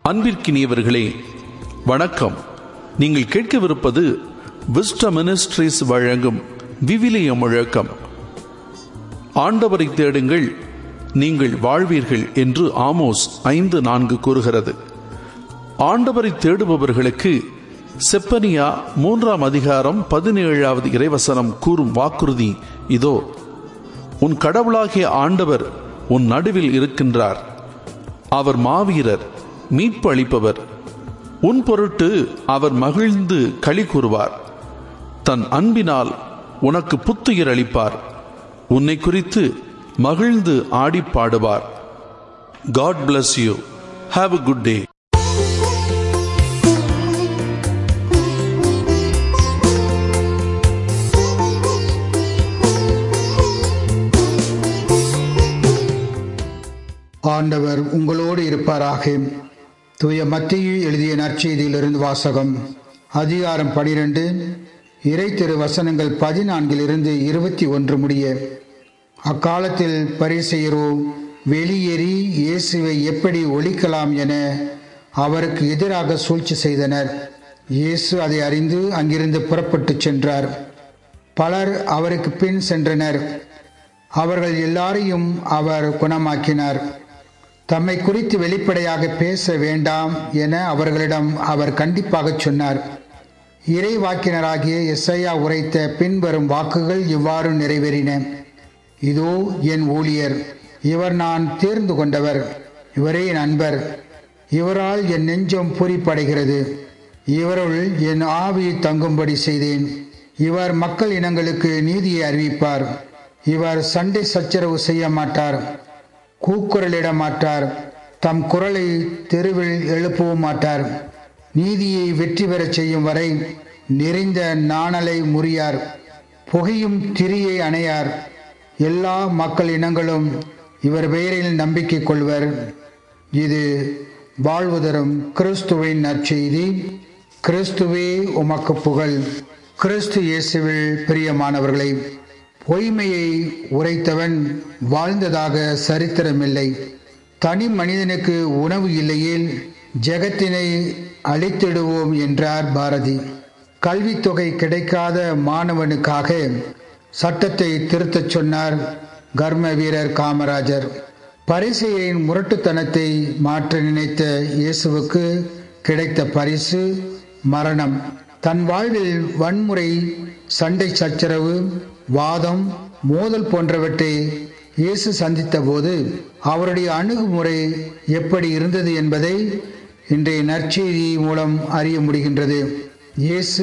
அன்பிற்கினியவர்களே வணக்கம் நீங்கள் கேட்கவிருப்பது விஸ்ட மினிஸ்ட்ரிஸ் வழங்கும் விவிலிய முழக்கம் ஆண்டவரை தேடுங்கள் நீங்கள் வாழ்வீர்கள் என்று ஆமோஸ் ஐந்து நான்கு கூறுகிறது ஆண்டவரை தேடுபவர்களுக்கு செப்பனியா மூன்றாம் அதிகாரம் பதினேழாவது இறைவசனம் கூறும் வாக்குறுதி இதோ உன் கடவுளாகிய ஆண்டவர் உன் நடுவில் இருக்கின்றார் அவர் மாவீரர் மீட்பு அளிப்பவர் உன் பொருட்டு அவர் மகிழ்ந்து களி கூறுவார் தன் அன்பினால் உனக்கு புத்துயிர் அளிப்பார் உன்னை குறித்து மகிழ்ந்து ஆடி பாடுவார் God bless you have a good day ஆண்டவர் உங்களோடு இருப்பாராக தூய மத்தியு எழுதிய நற்செய்தியிலிருந்து வாசகம் அதிகாரம் பனிரெண்டு இறை திரு வசனங்கள் பதினான்கிலிருந்து இருபத்தி ஒன்று முடிய அக்காலத்தில் பரிசெயரோ வெளியேறி இயேசுவை எப்படி ஒழிக்கலாம் என அவருக்கு எதிராக சூழ்ச்சி செய்தனர் இயேசு அதை அறிந்து அங்கிருந்து புறப்பட்டு சென்றார் பலர் அவருக்கு பின் சென்றனர் அவர்கள் எல்லாரையும் அவர் குணமாக்கினார் தம்மை குறித்து வெளிப்படையாக பேச வேண்டாம் என அவர்களிடம் அவர் கண்டிப்பாக சொன்னார் இறை வாக்கினராகிய எஸ்ஐயா உரைத்த பின்வரும் வாக்குகள் இவ்வாறு நிறைவேறின இதோ என் ஊழியர் இவர் நான் தேர்ந்து கொண்டவர் இவரே என் அன்பர் இவரால் என் நெஞ்சம் பூரிப்படைகிறது இவருள் என் ஆவி தங்கும்படி செய்தேன் இவர் மக்கள் இனங்களுக்கு நீதியை அறிவிப்பார் இவர் சண்டை சச்சரவு செய்ய மாட்டார் கூக்குரலிட மாட்டார் தம் குரலை தெருவில் எழுப்பவும் மாட்டார் நீதியை வெற்றி பெறச் செய்யும் வரை நிறைந்த நாணலை முறியார் புகையும் திரியை அணையார் எல்லா மக்கள் இனங்களும் இவர் பெயரில் நம்பிக்கை கொள்வர் இது வாழ்வு தரும் கிறிஸ்துவின் நற்செய்தி கிறிஸ்துவே உமக்கு புகழ் கிறிஸ்து இயேசுவில் பிரியமானவர்களை பொய்மையை உரைத்தவன் வாழ்ந்ததாக சரித்திரமில்லை தனி மனிதனுக்கு உணவு இல்லையில் ஜெகத்தினை அழித்திடுவோம் என்றார் பாரதி கல்வித்தொகை கிடைக்காத மாணவனுக்காக சட்டத்தை திருத்தச் சொன்னார் கர்ம வீரர் காமராஜர் பரிசையின் முரட்டுத்தனத்தை மாற்ற நினைத்த இயேசுவுக்கு கிடைத்த பரிசு மரணம் தன் வாழ்வில் வன்முறை சண்டை சச்சரவு வாதம் மோதல் போன்றவற்றை இயேசு சந்தித்த போது அவருடைய அணுகுமுறை எப்படி இருந்தது என்பதை இன்றைய நற்செய்தி மூலம் அறிய முடிகின்றது இயேசு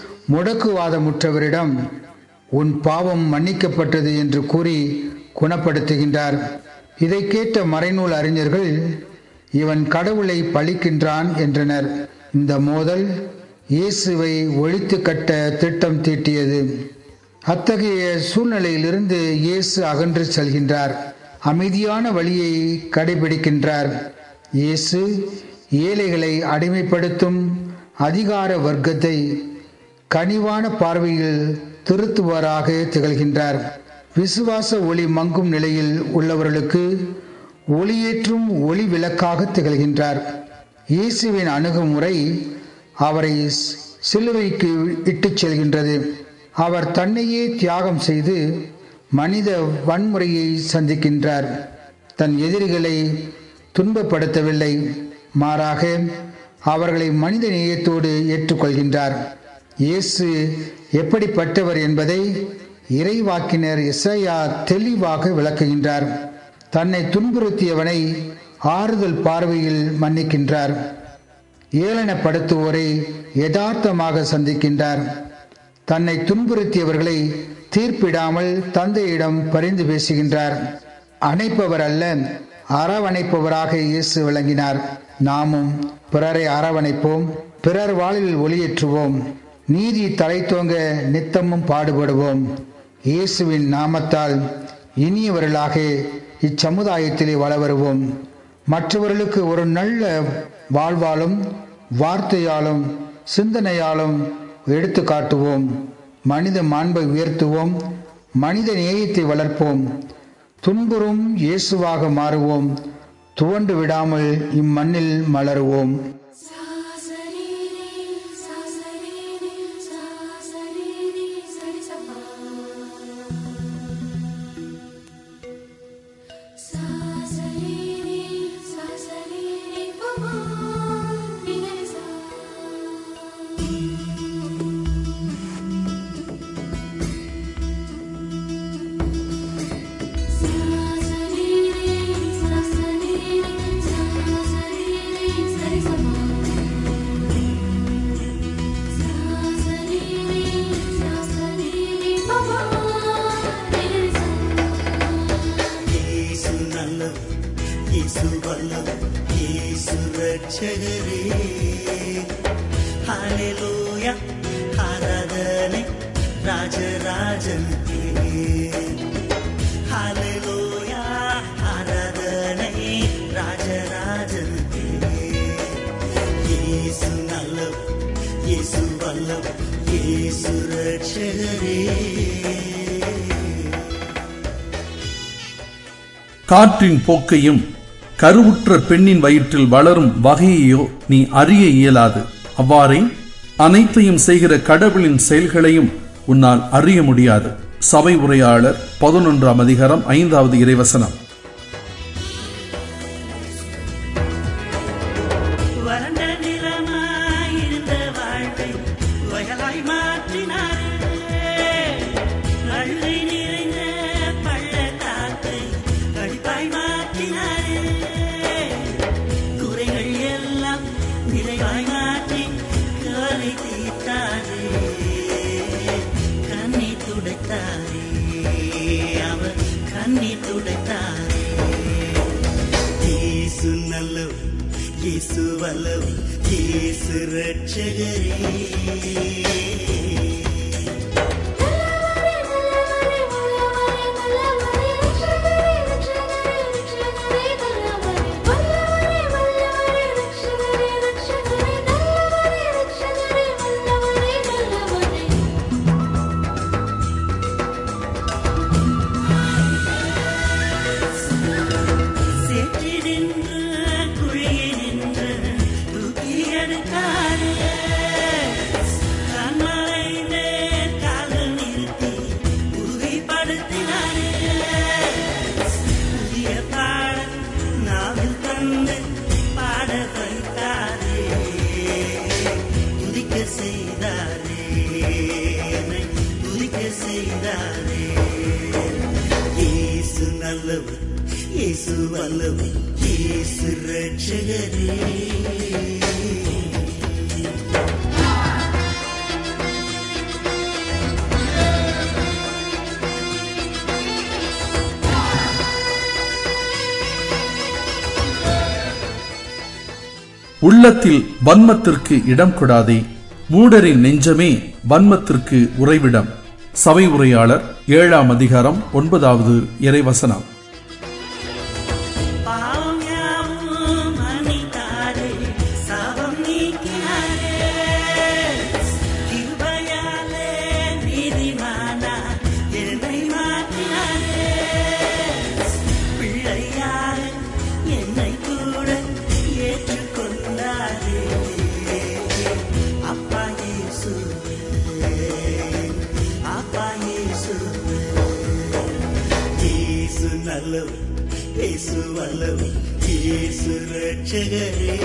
முடக்குவாதமுற்றவரிடம் உன் பாவம் மன்னிக்கப்பட்டது என்று கூறி குணப்படுத்துகின்றார் இதை கேட்ட மறைநூல் அறிஞர்கள் இவன் கடவுளை பழிக்கின்றான் என்றனர் இந்த மோதல் இயேசுவை ஒழித்து கட்ட திட்டம் தீட்டியது அத்தகைய சூழ்நிலையிலிருந்து இயேசு அகன்று செல்கின்றார் அமைதியான வழியை கடைபிடிக்கின்றார் இயேசு ஏழைகளை அடிமைப்படுத்தும் அதிகார வர்க்கத்தை கனிவான பார்வையில் திருத்துவராக திகழ்கின்றார் விசுவாச ஒளி மங்கும் நிலையில் உள்ளவர்களுக்கு ஒளியேற்றும் ஒளி விளக்காக திகழ்கின்றார் இயேசுவின் அணுகுமுறை அவரை சிலுவைக்கு இட்டுச் செல்கின்றது அவர் தன்னையே தியாகம் செய்து மனித வன்முறையை சந்திக்கின்றார் தன் எதிரிகளை துன்பப்படுத்தவில்லை மாறாக அவர்களை மனித நேயத்தோடு ஏற்றுக்கொள்கின்றார் இயேசு எப்படிப்பட்டவர் என்பதை இறைவாக்கினர் இசையா தெளிவாக விளக்குகின்றார் தன்னை துன்புறுத்தியவனை ஆறுதல் பார்வையில் மன்னிக்கின்றார் ஏளனப்படுத்துவோரை யதார்த்தமாக சந்திக்கின்றார் தன்னை துன்புறுத்தியவர்களை தீர்ப்பிடாமல் தந்தையிடம் பரிந்து பேசுகின்றார் அணைப்பவர் அல்ல அரவணைப்பவராக இயேசு விளங்கினார் நாமும் பிறரை அரவணைப்போம் பிறர் வாழில் ஒளியேற்றுவோம் நீதி தலைத்தோங்க நித்தமும் பாடுபடுவோம் இயேசுவின் நாமத்தால் இனியவர்களாக இச்சமுதாயத்திலே வள வருவோம் மற்றவர்களுக்கு ஒரு நல்ல வாழ்வாலும் வார்த்தையாலும் சிந்தனையாலும் எடுத்து காட்டுவோம் மனித மாண்பை உயர்த்துவோம் மனித நேயத்தை வளர்ப்போம் துன்புறும் இயேசுவாக மாறுவோம் துவண்டு விடாமல் இம்மண்ணில் மலருவோம் सा सरी रे सा सरी रे सा सरी रे सरी सा पा सा सरी रे सा सरी रे पा मा रे रे सा सा सरी रे सा सरी रे सा सरी रे सरी सा मा सा सरी रे सा सरी रे पा मा रे रे सा இயேசு நல்லவர், இயேசு வல்லவர், இயேசு ரட்சகரே. ஹalleluya, ஆராதனை ராஜராஜனுக்கே. ஹalleluya, ஆராதனை ராஜராஜனுக்கே. இயேசு நல்லவர், இயேசு வல்லவர், இயேசு ரட்சகரே காற்றின் போக்கையும் கருவுற்ற பெண்ணின் வயிற்றில் வளரும் வகையையோ நீ அறிய இயலாது அவ்வாறே அனைத்தையும் செய்கிற கடவுளின் செயல்களையும் உன்னால் அறிய முடியாது சபை உரையாளர் பதினொன்றாம் அதிகாரம் ஐந்தாவது இறைவசனம் வறண்ட நிலமாயிருந்த வாழ்வை வயலாய் மாற்றினாரே அள்ளி நிறைந்த பள்ளத்தாக்கை கழிப்பாய் மாற்றினாரே குறைகள் எல்லாம் நிறைவாய் மாற்றி கவலை தீர்த்தாரே கண்ணீர் துடைத்தாரே அவர் கண்ணீர் துடைத்தாரே இயேசு நல்லவர் இயேசு வல்லவர் இயேசு ரட்சகரே சேற்றினின்று குழியினின்று தூக்கி எடுத்தாரே கண்மலைந்தே கால்கள் நிறுத்தி உறுதிப்படுத்தினாரே புதிய பாடல் நாவில் தந்து பாட வைத்தாரே துதிக்க செய்தாரே என்னை துதிக்க செய்தாரே இயேசு நல்லவர் இயேசு வல்லவர் இயேசு ரட்சகரே உள்ளத்தில் வன்மத்திற்கு இடம் கொடாதே மூடரின் நெஞ்சமே வன்மத்திற்கு உறைவிடம் சபை உரையாளர் ஏழாம் அதிகாரம் ஒன்பதாவது இறைவசனம் பாவம் யாவும் மன்னித்தாரே, சாபம் நீக்கினாரே. கிருபையாலே நீதிமானார், என்னை மாற்றினாரே. பிள்ளையாக என்னை கூட ஏற்றுக்கொண்டாரே. அப்பா இயேசுவே, அப்பா இயேசுவே. இயேசு நல்லவர் இயேசு வல்லவர் இயேசு ரட்சகரே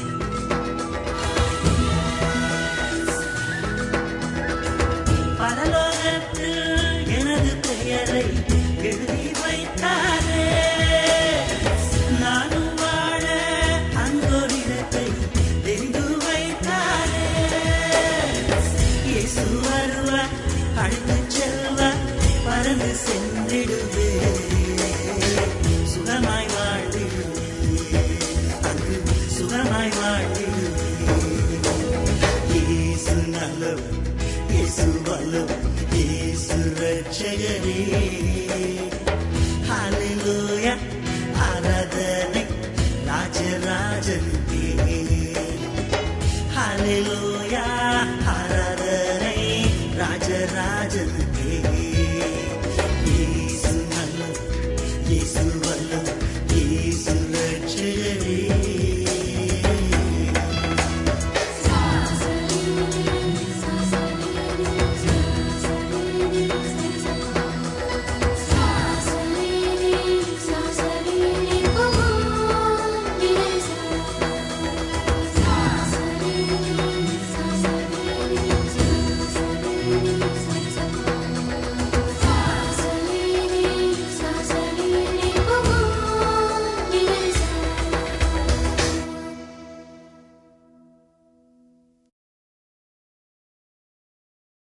பரல வல்லவர் இயேசு ரட்சகரே